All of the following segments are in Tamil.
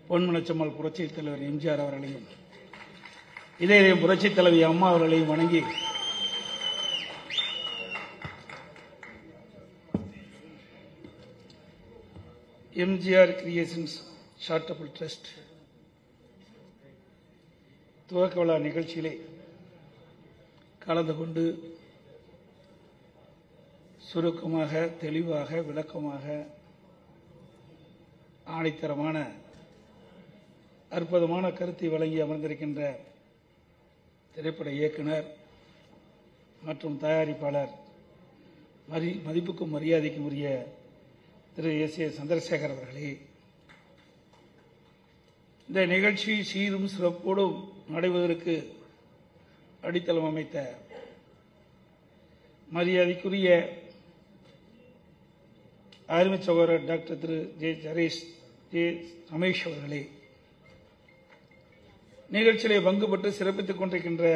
பொன்மனச்சம்மாள் புரட்சித் தலைவர் எம்ஜிஆர் அவர்களையும் இதயம் புரட்சித் தலைவி அம்மா அவர்களையும் வணங்கி எம்ஜிஆர் கிரியேஷன்ஸ் சாரிட்டபிள் ட்ரஸ்ட் துவக்க விழா நிகழ்ச்சியிலே கலந்து கொண்டு சுருக்கமாக தெளிவாக விளக்கமாக ஆணைத்தரமான அற்புதமான கருத்தை வழங்கி அமர்ந்திருக்கின்ற திரைப்பட இயக்குனர் மற்றும் தயாரிப்பாளர் மதி மதிப்புக்கும் மரியாதைக்கும் உரிய திரு எஸ் ஏ சந்திரசேகர் அவர்களே இந்த நிகழ்ச்சி சீரும் சிறப்போடும் நடைபெறுவதற்கு அடித்தளம் அமைத்த மரியாதைக்குரிய அருமை சகோதரர் டாக்டர் திரு ஜே ஜரேஷ் ஜே ரமேஷ் அவர்களே நிகழ்ச்சியிலே பங்கு பெற்று சிறப்பித்துக் கொண்டிருக்கின்ற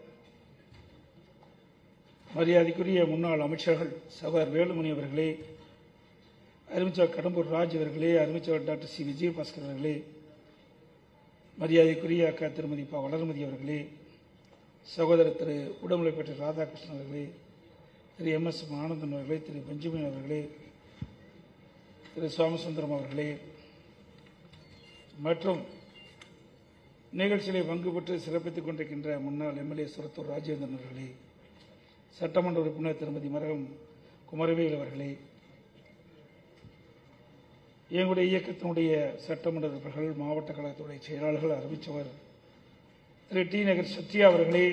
மரியாதைக்குரிய முன்னாள் அமைச்சர்கள் சகோதரர் வேலுமணி அவர்களே அருமைச்சவர் கடம்பூர் ராஜ் அவர்களே அருமைச்சவர் டாக்டர் சி விஜயபாஸ்கர் அவர்களே மரியாதைக்குரிய அக்கா திருமதி பா வளர்மதி அவர்களே சகோதரர் திரு உடமலைப்பேட்டை ராதாகிருஷ்ணன் அவர்களே திரு எம் எஸ் ஆனந்தன் அவர்களே திரு பெஞ்சமின் அவர்களே திரு சோமசுந்தரம் அவர்களே மற்றும் நிகழ்ச்சியிலே பங்கு பெற்று சிறப்பித்துக் கொண்டிருக்கின்ற முன்னாள் எம்எல்ஏ சுரத்தூர் ராஜேந்திரன் அவர்களே சட்டமன்ற உறுப்பினர் திருமதி மரகம் குமரவேல் அவர்களே எங்களுடைய இயக்கத்தினுடைய சட்டமன்ற உறுப்பினர்கள் மாவட்ட கழகத்துடைய செயலாளர்கள் அறிவிச்சவர் திரு டி நகர் சத்யா அவர்களே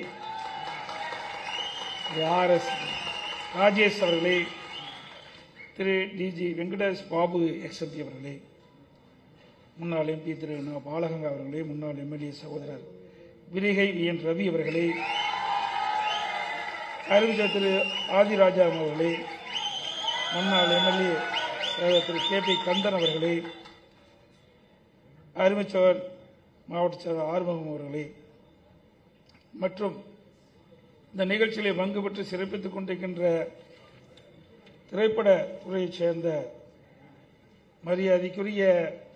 திரு ஆர் எஸ் ராஜேஷ் அவர்களே திரு டிஜி வெங்கடேஷ் பாபு எக்ஸ்எம்பி அவர்களே முன்னாள் எம்பி திரு ந. பாலகங்கா அவர்களே முன்னாள் எம்எல்ஏ சகோதரர் விரிகை வி என் ரவி அவர்களே அறிவிச்சர் திரு ஆதிராஜா அவர்களே முன்னாள் எம்எல்ஏ திரு கே பி கந்தன் அவர்களே அருமைச்சவர் மாவட்ட செயலர் ஆறுமுகம் அவர்களே மற்றும் இந்த நிகழ்ச்சியிலே பங்கு பெற்று சிறப்பித்துக் கொண்டிருக்கின்ற திரைப்பட துறையைச் சேர்ந்த மரியாதைக்குரிய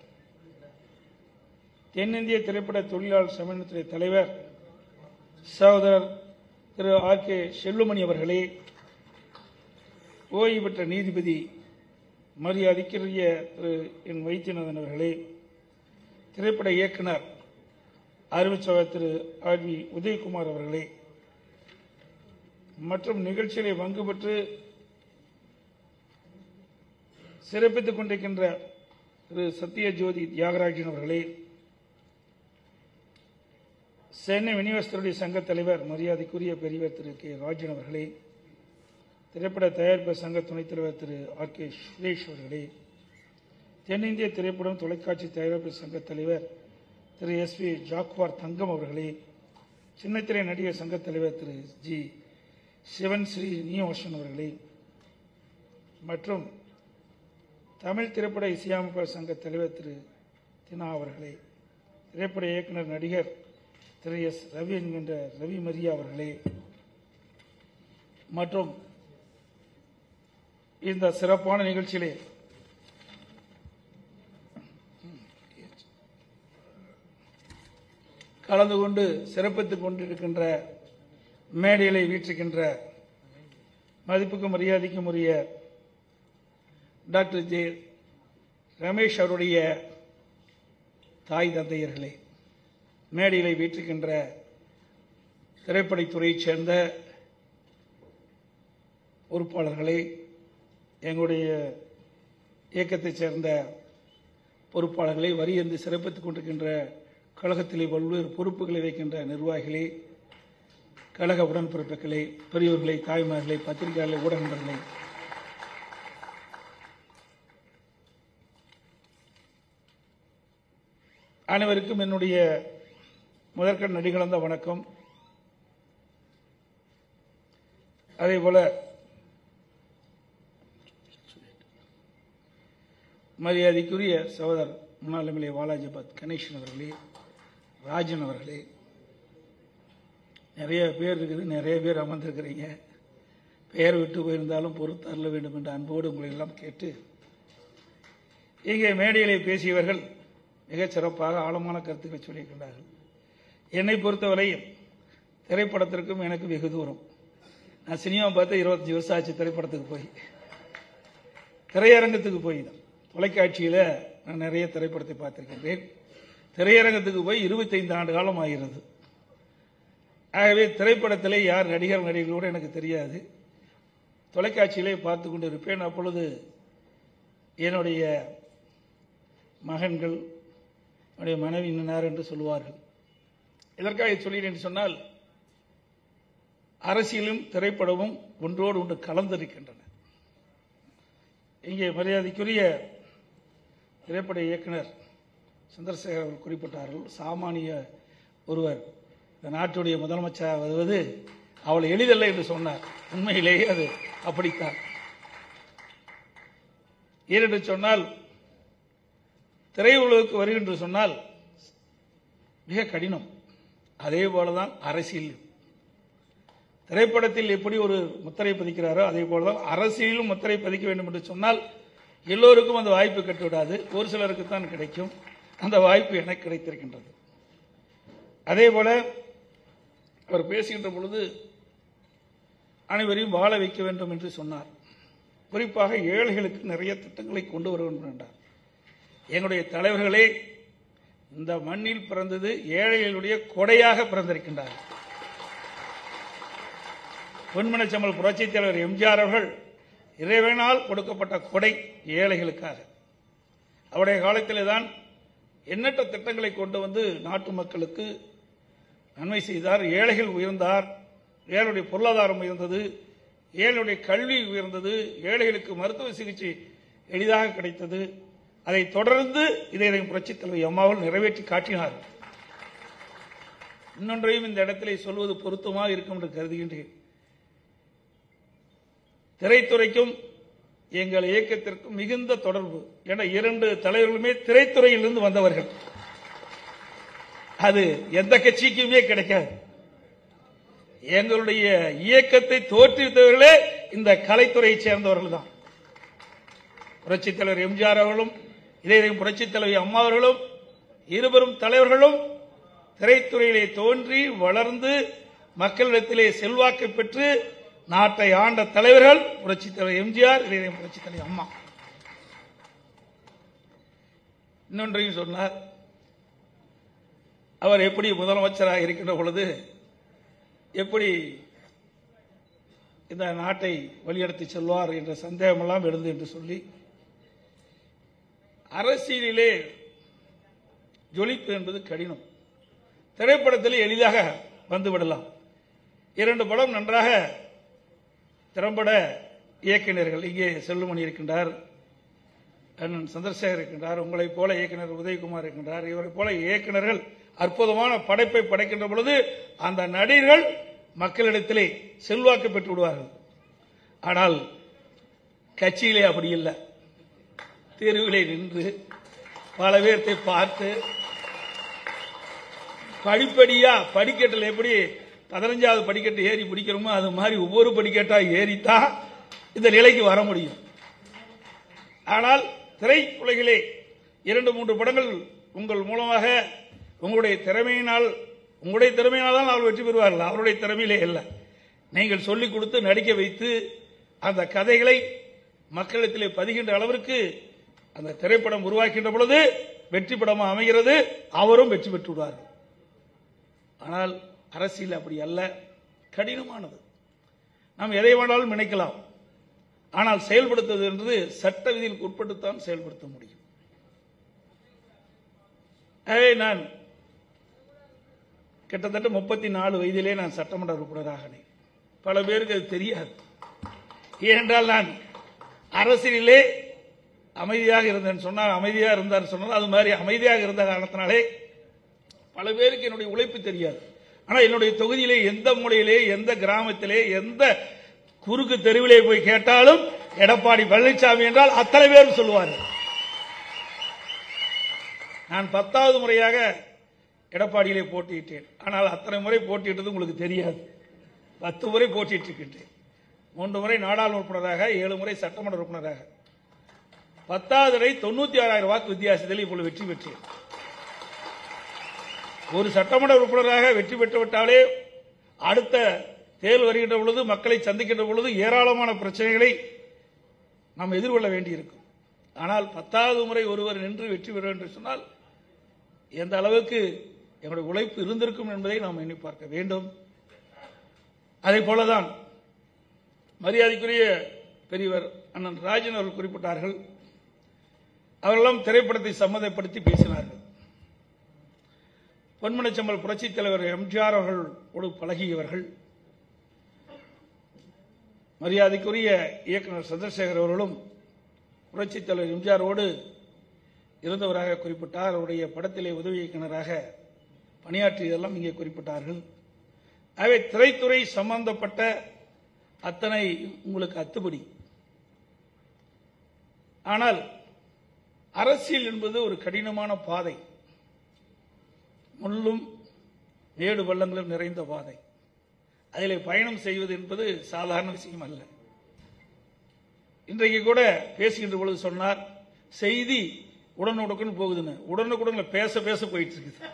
தென்னிந்திய திரைப்பட தொழிலாளர் சம்மேளனத்துறை தலைவர் சகோதரர் திரு ஆர் கே செல்லுமணி அவர்களே ஓய்வு பெற்ற நீதிபதி மரியாதைக்குரிய திரு என் வைத்தியநாதன் அவர்களே திரைப்பட இயக்குனர் அறிவிச்சவர் திரு ஆர் வி உதயகுமார் அவர்களே மற்றும் நிகழ்ச்சியிலே பங்கு பெற்று சிறப்பித்துக் கொண்டிருக்கின்ற திரு சத்யஜோதி தியாகராஜன் அவர்களே சென்னை விநியோகஸ்தருடைய சங்க தலைவர் மரியாதைக்குரிய பெரியவர் திரு கே ராஜன் அவர்களே திரைப்பட தயாரிப்பு சங்க துணைத் தலைவர் திரு ஆர் கே சுரேஷ் அவர்களே தென்னிந்திய திரைப்படம் தொலைக்காட்சி தயாரிப்பு சங்க தலைவர் திரு எஸ் வி ஜாக்குவார் தங்கம் அவர்களே சின்னத்திரை நடிகர் சங்க தலைவர் திரு ஜி சிவன் ஸ்ரீ நீயோஷன் அவர்களே மற்றும் தமிழ் திரைப்பட இசையமைப்பாளர் சங்க தலைவர் திரு தினா அவர்களே திரைப்பட இயக்குனர் நடிகர் திரு எஸ் ரவி என்கின்ற ரவி மரியா அவர்களே மற்றும் இந்த சிறப்பான நிகழ்ச்சியிலே கலந்து கொண்டு சிறப்பித்துக் கொண்டிருக்கின்ற மேடைகளை வீற்றிருக்கின்ற மதிப்புக்கும் மரியாதைக்கும் உரிய டாக்டர் ஜே ரமேஷ் அவருடைய தாய் தந்தையர்களே மேடைகளை வீற்றிருக்கின்ற திரைப்படத்துறையைச் சேர்ந்த பொறுப்பாளர்களே எங்களுடைய இயக்கத்தைச் சேர்ந்த பொறுப்பாளர்களை வரி என்று சிறப்பித்துக் கொண்டிருக்கின்ற கழகத்திலே பல்வேறு பொறுப்புகளை வைக்கின்ற நிர்வாகிகளே கழக உடன்பிறப்புகளே பெரியோர்களே தாய்மார்களே பத்திரிகையாளர்களே ஊடக நண்பர்களே அனைவருக்கும் என்னுடைய முதற்கண் நடிகலந்த வணக்கம் அதேபோல மரியாதைக்குரிய சகோதரர் முன்னாள் எம்எல்ஏ வாலாஜிபாத் கணேசன் அவர்களே ராஜன் அவர்களே நிறைய பேர் இருக்குது நிறைய பேர் அமர்ந்திருக்கிறீங்க பெயர் விட்டு போயிருந்தாலும் பொறுத்தரல வேண்டும் என்ற அன்போடு உங்களை எல்லாம் கேட்டு இங்கே மேடையிலே பேசியவர்கள் மிகச் சிறப்பாக ஆழமான கருத்துக்களை சொல்லியிருக்கின்றார்கள் என்னை பொறுத்தவரையில் திரைப்படத்திற்கும் எனக்கு வெகு தூரம் நான் சினிமா பார்த்து இருபத்தஞ்சு வருஷம் ஆச்சு திரைப்படத்துக்கு போய் திரையரங்கத்துக்கு போய் தான் தொலைக்காட்சியில் நான் நிறைய திரைப்படத்தை பார்த்திருக்கின்றேன் திரையரங்கத்துக்கு போய் இருபத்தைந்து ஆண்டு காலம் ஆகிறது ஆகவே திரைப்படத்திலே யார் நடிகர் நடிகர்களோடு எனக்கு தெரியாது தொலைக்காட்சியிலே பார்த்து கொண்டு இருப்பேன் அப்பொழுது என்னுடைய மகன்கள் என்னுடைய மனைவி நின்னார் என்று சொல்லுவார்கள் இதற்காக சொல்கிறேன் என்று சொன்னால் அரசியலும் திரைப்படமும் ஒன்றோடு ஒன்று கலந்திருக்கின்றன இங்கே மரியாதைக்குரிய திரைப்பட இயக்குனர் சந்திரசேகர் அவர்கள் குறிப்பிட்டார்கள் சாமானிய ஒருவர் இந்த நாட்டுடைய முதலமைச்சர் வருவது அவள் எளிதல்ல என்று சொன்னார் உண்மையிலேயே அது அப்படித்தான் ஏனென்று சொன்னால் திரையுலகுக்கு வருகின்ற சொன்னால் மிக கடினம் அதே போலதான் அரசியல் திரைப்படத்தில் எப்படி ஒரு முத்திரை பதிக்கிறாரோ அதே போலதான் அரசியலும் முத்திரை பதிக்க வேண்டும் என்று சொன்னால் எல்லோருக்கும் அந்த வாய்ப்பு கட்டுவிடாது ஒரு சிலருக்கு தான் கிடைக்கும் அந்த வாய்ப்பு எனக்கு கிடைத்திருக்கின்றது அதே போல அவர் பேசுகின்ற பொழுது அனைவரையும் வாழ வைக்க வேண்டும் என்று சொன்னார் குறிப்பாக ஏழைகளுக்கு நிறைய திட்டங்களை கொண்டு வர வேண்டும் என்றார் எங்களுடைய தலைவர்களே இந்த மண்ணில் பிறந்தது ஏழைகளுடைய கொடையாக பிறந்திருக்கின்றார் பொன்மனச்சம்மல் புரட்சித் தலைவர் எம்ஜிஆர் அவர்கள் இறைவனால் கொடுக்கப்பட்ட கொடை ஏழைகளுக்காக அவருடைய காலத்திலே தான் எண்ணற்ற திட்டங்களை கொண்டு வந்து நாட்டு மக்களுக்கு நன்மை செய்தார் ஏழைகள் உயர்ந்தார் ஏழையுடைய பொருளாதாரம் உயர்ந்தது ஏழையுடைய கல்வி உயர்ந்தது ஏழைகளுக்கு மருத்துவ சிகிச்சை எளிதாக கிடைத்தது அதை தொடர்ந்து இதை புரட்சித் தலைவர் அம்மாவில் நிறைவேற்றி காட்டினார் இன்னொன்றையும் இந்த இடத்திலே சொல்வது பொருத்தமாக இருக்கும் என்று கருதுகின்றேன் திரைத்துறைக்கும் எங்கள் இயக்கத்திற்கும் மிகுந்த தொடர்பு என இரண்டு தலைவர்களுமே திரைத்துறையிலிருந்து வந்தவர்கள் அது எந்த கட்சிக்குமே கிடைக்காது எங்களுடைய இயக்கத்தை தோற்றுவித்தவர்களே இந்த கலைத்துறையைச் சேர்ந்தவர்கள் தான் புரட்சித் தலைவர் எம்ஜிஆர் அவர்களும் இதே புரட்சித் தலைவர் அம்மா அவர்களும் இருவரும் தலைவர்களும் திரைத்துறையிலே தோன்றி வளர்ந்து மக்களிடத்திலே செல்வாக்கு பெற்று நாட்டை ஆண்ட தலைவர்கள் புரட்சித் தலைவர் எம்ஜிஆர் இதே புரட்சித் தலைவர் அம்மா இன்னொன்றையும் சொன்னார் அவர் எப்படி முதலமைச்சராக இருக்கின்ற பொழுது எப்படி இந்த நாட்டை வழிநடத்தி செல்வார் என்ற சந்தேகமெல்லாம் எழுந்து என்று சொல்லி அரசியலிலே ஜொலிப்பு என்பது கடினம் திரைப்படத்தில் எளிதாக வந்துவிடலாம் இரண்டு படம் நன்றாக திறம்பட இயக்குநர்கள் இங்கே செல்லுமணி இருக்கின்றார் அண்ணன் சந்திரசேகர் இருக்கின்றார் உங்களைப் போல இயக்குனர் உதயகுமார் இருக்கின்றார் இவரைப் போல இயக்குநர்கள் அற்புதமான படைப்பை படைக்கின்ற பொழுது அந்த நடிகர்கள் மக்களிடத்திலே செல்வாக்கு பெற்று விடுவார்கள் ஆனால் கட்சியிலே அப்படி இல்லை தெருவிலே நின்று பல பேர்த்தை பார்த்து படிப்படியா படிக்கட்டில் எப்படி பதினஞ்சாவது படிக்கட்டு ஏறி பிடிக்கிறோமோ அது மாதிரி ஒவ்வொரு படிக்கட்டா ஏறித்தான் இந்த நிலைக்கு வர முடியும் ஆனால் திரையுலகிலே இரண்டு மூன்று படங்கள் உங்கள் மூலமாக உங்களுடைய திறமையினால் உங்களுடைய திறமையினால் தான் அவர் வெற்றி பெறுவார்கள் அவருடைய திறமையிலே இல்லை நீங்கள் சொல்லிக் கொடுத்து நடிக்க வைத்து அந்த கதைகளை மக்களிடத்திலே பதிகின்ற அளவிற்கு அந்த திரைப்படம் உருவாக்கின்ற பொழுது வெற்றி படமாக அமைகிறது அவரும் வெற்றி பெற்று விடுவார்கள் ஆனால் அரசியல் அப்படி அல்ல கடினமானது நாம் எதை வேணாலும் நினைக்கலாம் ஆனால் செயல்படுத்துவது என்பது சட்ட விதிகளுக்கு உட்பட்டுத்தான் செயல்படுத்த முடியும் எனவே நான் கிட்டத்தட்ட முப்பத்தி நாலு வயதிலே நான் சட்டமன்ற உறுப்பினராகினேன் பல பேருக்கு அது தெரியாது ஏனென்றால் நான் அரசியலிலே அமைதியாக இருந்தேன் சொன்னால் அமைதியாக இருந்தார் சொன்னால் அது மாதிரி அமைதியாக இருந்த காரணத்தினாலே பல பேருக்கு என்னுடைய உழைப்பு தெரியாது ஆனால் என்னுடைய தொகுதியிலே எந்த மூலையிலே எந்த கிராமத்திலே எந்த குறுக்கு தெருவிலே போய் கேட்டாலும் எடப்பாடி பழனிசாமி என்றால் அத்தனை பேரும் சொல்லுவார்கள் நான் பத்தாவது முறையாக எடப்பாடியிலே போட்டியிட்டேன் ஆனால் அத்தனை முறை போட்டியிட்டது உங்களுக்கு தெரியாது பத்து முறை போட்டியிட்டு இருக்கின்றேன் மூன்று முறை நாடாளுமன்ற உறுப்பினராக ஏழு முறை சட்டமன்ற உறுப்பினராக பத்தாவது முறை தொண்ணூத்தி ஆறாயிரம் வாக்கு வித்தியாசத்தில் இப்பொழுது வெற்றி பெற்றேன் ஒரு சட்டமன்ற உறுப்பினராக வெற்றி பெற்று விட்டாலே அடுத்த தேர்தல் வருகின்ற பொழுது மக்களை சந்திக்கின்ற பொழுது ஏராளமான பிரச்சனைகளை நாம் எதிர்கொள்ள வேண்டியிருக்கும் ஆனால் பத்தாவது முறை ஒருவர் நின்று வெற்றி பெறும் என்று சொன்னால் எந்த அளவுக்கு எங்களுடைய உழைப்பு இருந்திருக்கும் என்பதை நாம் எண்ணி பார்க்க வேண்டும் அதே போலதான் மரியாதைக்குரிய பெரியவர் அண்ணன் ராஜன் அவர்கள் குறிப்பிட்டார்கள் அவர்களும் திரைப்படத்தை சம்மதப்படுத்தி பேசினார்கள் பொன்மனச்சம்பல் புரட்சித் தலைவர் எம்ஜிஆர் அவர்களோடு பழகியவர்கள் மரியாதைக்குரிய இயக்குனர் சந்திரசேகர் அவர்களும் புரட்சித் தலைவர் எம்ஜிஆரோடு இருந்தவராக குறிப்பிட்டார் அவருடைய படத்திலே உதவி இயக்குநராக பணியாற்றியதெல்லாம் இங்கே குறிப்பிட்டார்கள் ஆகவே திரைத்துறை சம்பந்தப்பட்ட அத்தனை உங்களுக்கு அத்துப்படி ஆனால் அரசியல் என்பது ஒரு கடினமான பாதை முள்ளும் மேடு பள்ளங்களும் நிறைந்த பாதை அதிலே பயணம் செய்வது என்பது சாதாரண விஷயம் அல்ல இன்றைக்கு கூட பேசுகின்ற பொழுது சொன்னார் செய்தி உடனுக்குடன் போகுதுன்னு உடனுக்குடன் பேச பேச போயிட்டு இருக்குது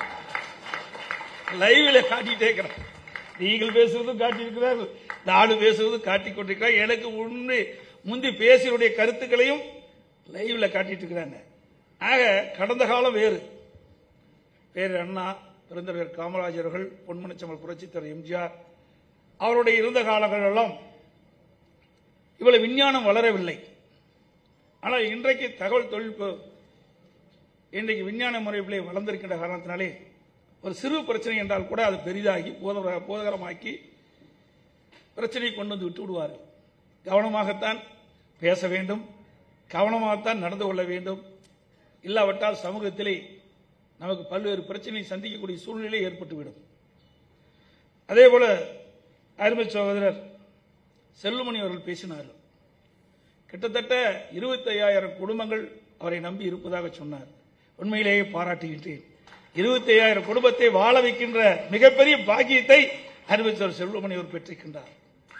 லைவ்ல காட்டிட்டே இருக்கிறார் நீங்கள் பேசுறதும் காட்டியிருக்கிறார் நாடு பேசுறதும் காட்டிக் கொண்டிருக்கிறார் எனக்கு உண்மை முந்தி பேசியுடைய கருத்துக்களையும் லைவ்ல காட்டிட்டு இருக்கிறாங்க ஆக கடந்த காலம் வேறு பேர் அண்ணா பெருந்தலைவர் காமராஜர் அவர்கள் பொன்மனச்சமல் புரட்சித்தர் எம்ஜிஆர் அவருடைய இருந்த காலங்கள் எல்லாம் இவ்வளவு விஞ்ஞானம் வளரவில்லை ஆனால் இன்றைக்கு தகவல் தொழில்நுட்பம் இன்றைக்கு விஞ்ஞான முறையிலே வளர்ந்திருக்கின்ற காரணத்தினாலே ஒரு சிறு பிரச்சனை என்றால் கூட அது பெரிதாகி போதகர- போதகரமாக்கி பிரச்சனையை கொண்டு வந்து விட்டு விடுவார்கள் கவனமாகத்தான் பேச வேண்டும் கவனமாகத்தான் நடந்து கொள்ள வேண்டும் இல்லாவிட்டால் சமூகத்திலே நமக்கு பல்வேறு பிரச்சனையை சந்திக்கக்கூடிய சூழ்நிலை ஏற்பட்டுவிடும் அதே போல அருமை சகோதரர் செல்லுமணி அவர்கள் பேசினார்கள் கிட்டத்தட்ட 25000 குடும்பங்கள் அவரை நம்பி இருப்பதாக சொன்னார் உண்மையிலேயே பாராட்டுகின்றேன் 25000 குடும்பத்தை வாழ வைக்கின்ற மிகப்பெரிய பாக்கியத்தை அறிவித்தவர் செல்வமணி அவர் பெற்றிருக்கின்றார்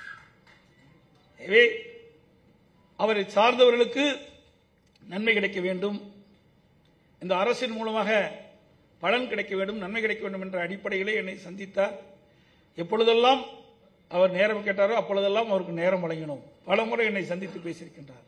எனவே அவரை சார்ந்தவர்களுக்கு நன்மை கிடைக்க வேண்டும் இந்த அரசின் மூலமாக பலன் கிடைக்க வேண்டும் நன்மை கிடைக்க வேண்டும் என்ற அடிப்படையிலே என்னை சந்தித்தார் எப்பொழுதெல்லாம் அவர் நேரம் கேட்டாரோ அப்பொழுதெல்லாம் அவருக்கு நேரம் வழங்கினோம் பல முறை என்னை சந்தித்து பேசியிருக்கின்றார்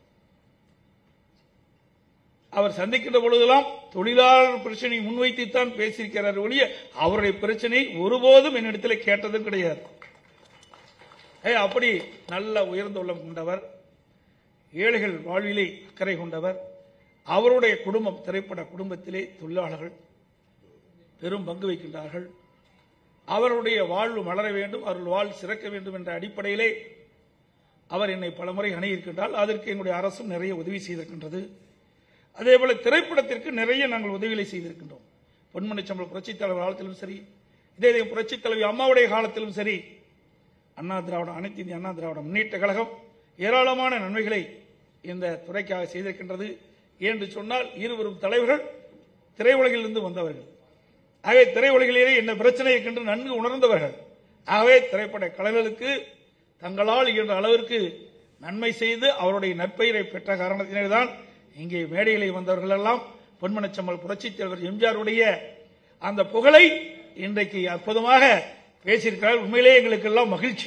அவர் சந்திக்கின்ற பொழுதெல்லாம் தொழிலாளர் பிரச்சனை முன்வைத்துத்தான் பேசியிருக்கிறார் ஒழிய அவருடைய பிரச்சனை ஒருபோதும் என்னிடத்தில் கேட்டதும் கிடையாது ஏ, அப்படி நல்ல உயர்ந்த உள்ளம் கொண்டவர் ஏழைகள் வாழ்விலே அக்கறை கொண்டவர் அவருடைய குடும்பம் திரைப்பட குடும்பத்திலே தொழிலாளர்கள் பெரும் பங்கு வைக்கின்றார்கள் அவருடைய வாழ்வு மலர வேண்டும் அவர்கள் வாழ் சிறக்க வேண்டும் என்ற அடிப்படையிலே அவர் என்னை பலமுறை அணுகியிருக்கின்றால் அதற்கு எங்களுடைய அரசும் நிறைய உதவி செய்திருக்கின்றது அதே போல திரைப்படத்திற்கு நிறைய நாங்கள் உதவிகளை செய்திருக்கின்றோம் பொன்மணி சம்பள புரட்சித் தலைவர் காலத்திலும் சரி இதே இதே புரட்சித் தலைவி அம்மாவுடைய காலத்திலும் சரி அண்ணா திராவிட அனைத்து இந்திய அண்ணா திராவிட முன்னேற்ற கழகம் ஏராளமான நன்மைகளை இந்த துறைக்காக செய்திருக்கின்றது என்று சொன்னால் இருவரும் தலைவர்கள் திரையுலகிலிருந்து வந்தவர்கள் ஆகவே திரையுலகிலேயே என்ன பிரச்சனை இருக்கின்ற நன்கு உணர்ந்தவர்கள் ஆகவே திரைப்பட கலைஞர்களுக்கு தங்களால் இயன்ற அளவிற்கு நன்மை செய்து அவருடைய நற்பெயரை பெற்ற காரணத்தினால்தான் இங்கே மேடையிலே வந்தவர்கள் எல்லாம் பொன்மனச்சம்மல் புரட்சித் தலைவர் எம்ஜிஆருடைய அந்த புகழை இன்றைக்கு அற்புதமாக பேசியிருக்கிறார் உண்மையிலே எங்களுக்கு எல்லாம் மகிழ்ச்சி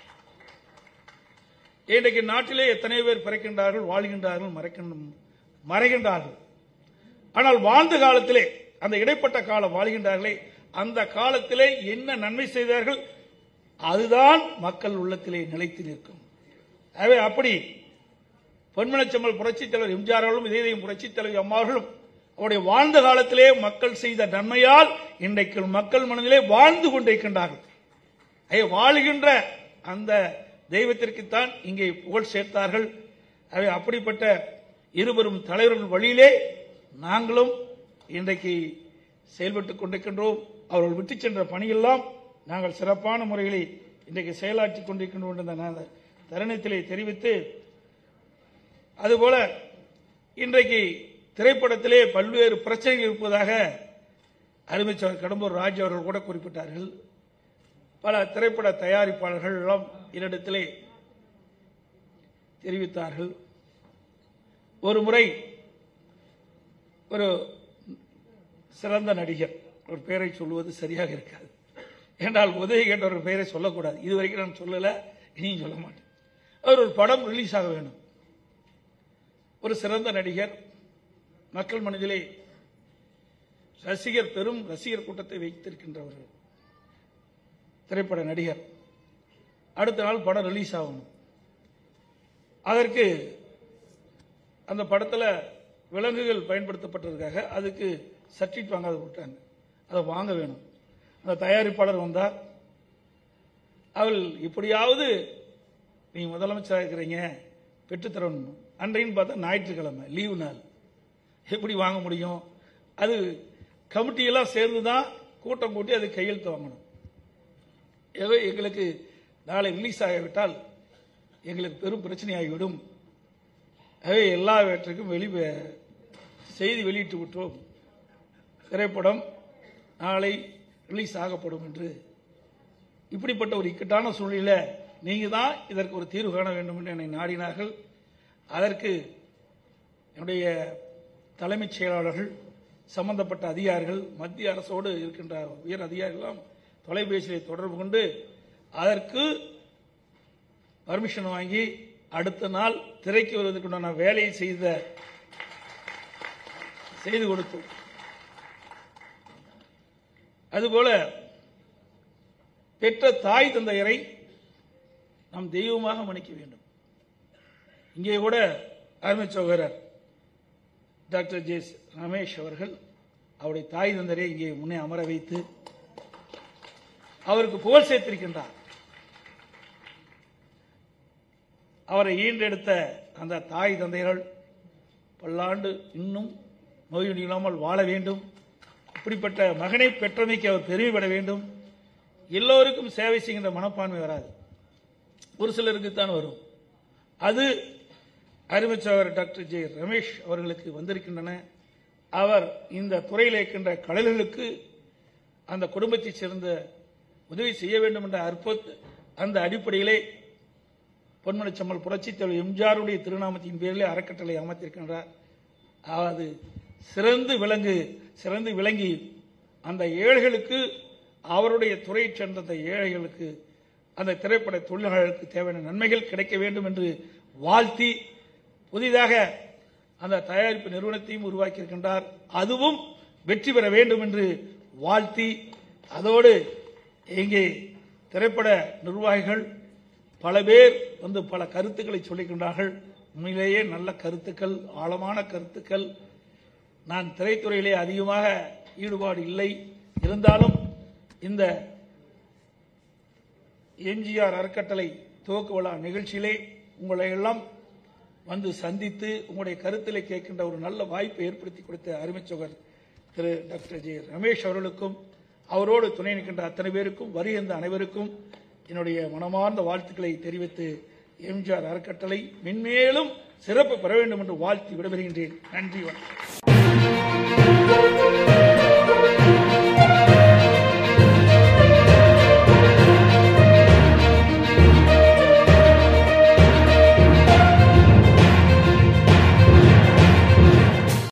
இன்றைக்கு நாட்டிலே எத்தனை பேர் பிறக்கின்றார்கள் வாழ்கின்றார்கள் மறைக்கின்ற மறைகின்றார்கள் ஆனால் வாழ்ந்த காலத்திலே அந்த இடைப்பட்ட காலம் வாழ்கின்றார்களே அந்த காலத்திலே என்ன நன்மை செய்தார்கள் அதுதான் மக்கள் உள்ளத்திலே நிலைத்து நிற்கும் ஆகவே அப்படி பொன்மனச்சம்மல் புரட்சித் தலைவர் எம்ஜிஆர் அவர்களும் இதயம் புரட்சித் தலைவர் அம்மாவர்களும் அவருடைய வாழ்ந்த காலத்திலே மக்கள் செய்த நன்மையால் இன்றைக்கு மக்கள் மனதிலே வாழ்ந்து கொண்டிருக்கின்றார்கள் ஐய வாழ்கின்ற அந்த தெய்வத்திற்குத்தான் இங்கே புகழ் சேர்த்தார்கள் அவை அப்படிப்பட்ட இருவரும் தலைவர்கள் வழியிலே நாங்களும் இன்றைக்கு செயல்பட்டுக் கொண்டிருக்கின்றோம் அவர்கள் விட்டுச் சென்ற பணியெல்லாம் நாங்கள் சிறப்பான முறைகளை இன்றைக்கு செயலாற்றிக் கொண்டிருக்கின்றோம் என்ற நான் தருணத்திலே தெரிவித்து அதுபோல இன்றைக்கு திரைப்படத்திலே பல்வேறு பிரச்சனைகள் இருப்பதாக அருமைச்சவர் கடம்பூர் ராஜ் அவர்கள் கூட குறிப்பிட்டார்கள் பல திரைப்பட தயாரிப்பாளர்கள் எல்லாம் என்னிடத்திலே தெரிவித்தார்கள் ஒரு முறை ஒரு சிறந்த நடிகர் ஒரு பெயரை சொல்லுவது சரியாக இருக்காது என்றால் உதவி கேட்ட ஒரு பெயரை சொல்லக்கூடாது இது வரைக்கும் நான் சொல்லல இனியும் சொல்ல மாட்டேன் அவர் ஒரு படம் ரிலீஸ் ஆக வேண்டும் ஒரு சிறந்த நடிகர் மக்கள் மனதிலே ரசிகர் பெரும் ரசிகர் கூட்டத்தை வைத்திருக்கின்ற ஒரு திரைப்பட நடிகர் அடுத்த நாள் படம் ரிலீஸ் ஆகணும் அதற்கு அந்த படத்தில் விலங்குகள் பயன்படுத்தப்பட்டதுக்காக அதுக்கு சர்டிஃபிகேட் வாங்காத விட்டாங்க அதை வாங்க வேணும் அந்த தயாரிப்பாளர் வந்தார் அவள் இப்படியாவது நீ முதலமைச்சராக இருக்கிறீங்க பெற்றுத்தரணும் அன்றைன்னு பார்த்தா ஞாயிற்றுக்கிழமை லீவு நாள் எப்படி வாங்க முடியும் அது கமிட்டியெல்லாம் சேர்ந்து தான் கூட்டம் கூட்டி அது கையெழுத்து வாங்கணும் ஏதோ எங்களுக்கு நாளை ரிலீஸ் ஆகிவிட்டால் எங்களுக்கு பெரும் பிரச்சனையாகிவிடும் ஆகவே எல்லாவற்றுக்கும் வெளி செய்தி வெளியிட்டு விட்டோம் திரைப்படம் நாளை ரிலீஸ் ஆகப்படும் என்று இப்படிப்பட்ட ஒரு இக்கட்டான சூழ்நிலையில நீங்க தான் இதற்கு ஒரு தீர்வு காண வேண்டும் என்று என்னை நாடினார்கள் அதற்கு என்னுடைய தலைமைச் செயலாளர்கள் சம்பந்தப்பட்ட அதிகாரிகள் மத்திய அரசோடு இருக்கின்ற உயர் அதிகாரிகளும் தொலைபேசியிலே தொடர்பு கொண்டு அதற்கு பர்மிஷன் வாங்கி அடுத்த நாள் திரைக்கு வருவதற்குண்டான வேலையை செய்த செய்து கொடுத்தோம் அதுபோல பெற்ற தாய் தந்தையரை நாம் தெய்வமாக மன்னிக்க வேண்டும் இங்கே கூட அருமை சகோதரர் டாக்டர் ஜே ரமேஷ் அவர்கள் அவருடைய தாய் தந்தரை இங்கே முன்னே அமர வைத்து அவருக்கு புகழ் சேர்த்திருக்கின்றார் அவரை ஈன்றெடுத்த அந்த தாய் தந்தையர்கள் பல்லாண்டு இன்னும் நோய் நொடி இல்லாமல் வாழ வேண்டும் இப்படிப்பட்ட மகனை பெற்றமைக்கு அவர் பெருமைப்பட வேண்டும் எல்லோருக்கும் சேவை செய்கின்ற மனப்பான்மை வராது ஒரு சிலருக்கு தான் வரும் அது அருமைச்சவர் டாக்டர் ஜே ரமேஷ் அவர்களுக்கு வந்திருக்கின்றன அவர் இந்த துறையில் இருக்கின்ற கலைஞர்களுக்கு அந்த குடும்பத்தைச் சேர்ந்த உதவி செய்ய வேண்டும் என்ற அற்புத அந்த அடிப்படையிலே பொன்மனச்சம்மல் புரட்சித் தலைவர் எம்ஜிஆருடைய திருநாமத்தின் பேரிலே அறக்கட்டளை அமைத்திருக்கின்றார் அது சிறந்து விளங்கு சிறந்து விளங்கி அந்த ஏழைகளுக்கு அவருடைய துறையைச் சேர்ந்த அந்த ஏழைகளுக்கு அந்த திரைப்பட தொழிலாளர்களுக்கு தேவையான நன்மைகள் கிடைக்க வேண்டும் என்று வாழ்த்தி புதிதாக அந்த தயாரிப்பு நிறுவனத்தையும் உருவாக்கி இருக்கின்றார் அதுவும் வெற்றி பெற வேண்டும் என்று வாழ்த்தி அதோடு இங்கே திரைப்பட நிர்வாகிகள் பல பேர் வந்து பல கருத்துக்களை சொல்லிக்கின்றார்கள் உண்மையிலேயே நல்ல கருத்துக்கள் ஆழமான கருத்துக்கள் நான் திரைத்துறையிலே அதிகமாக ஈடுபாடு இல்லை இருந்தாலும் இந்த எம்ஜிஆர் அறக்கட்டளை துவக்க விழா நிகழ்ச்சியிலே உங்களை எல்லாம் வந்து சந்தித்து உங்களுடைய கருத்திலே கேட்கின்ற ஒரு நல்ல வாய்ப்பை ஏற்படுத்தி கொடுத்த அருமைச்சோகர் திரு டாக்டர் ஜே ரமேஷ் அவர்களுக்கும் அவரோடு துணை நிற்கின்ற அத்தனை பேருக்கும் வருகின்ற அனைவருக்கும் என்னுடைய மனமார்ந்த வாழ்த்துக்களை தெரிவித்து எம்ஜிஆர் அறக்கட்டளை மென்மேலும் சிறப்பு பெற வேண்டும் என்று வாழ்த்தி விடைபெறுகின்றேன் நன்றி வணக்கம்